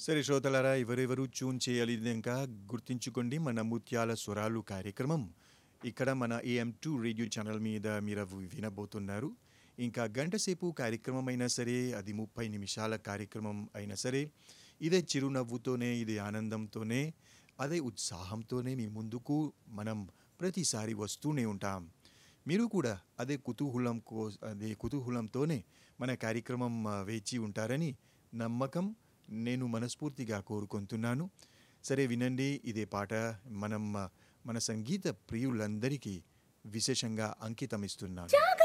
సరే శ్రోతలారా ఎవరెవరు ట్యూన్ చేయాలి ఇంకా గుర్తించుకోండి మన ముత్యాల స్వరాలు కార్యక్రమం ఇక్కడ మన ఏఎం టూ రేడియో ఛానల్ మీద మీరు వినబోతున్నారు ఇంకా గంట సేపు కార్యక్రమం అయినా సరే అది ముప్పై నిమిషాల కార్యక్రమం అయినా సరే ఇదే చిరునవ్వుతోనే ఇదే ఆనందంతోనే అదే ఉత్సాహంతోనే మీ ముందుకు మనం ప్రతిసారి వస్తూనే ఉంటాం మీరు కూడా అదే కుతూహలం కో అదే కుతూహలంతోనే మన కార్యక్రమం ఆ, వేచి ఉంటారని నమ్మకం నేను మనస్ఫూర్తిగా కోరుకుంటున్నాను సరే వినండి ఇదే పాట మనం ఆ, మన సంగీత ప్రియులందరికీ విశేషంగా అంకితం ఇస్తున్నాను జాగ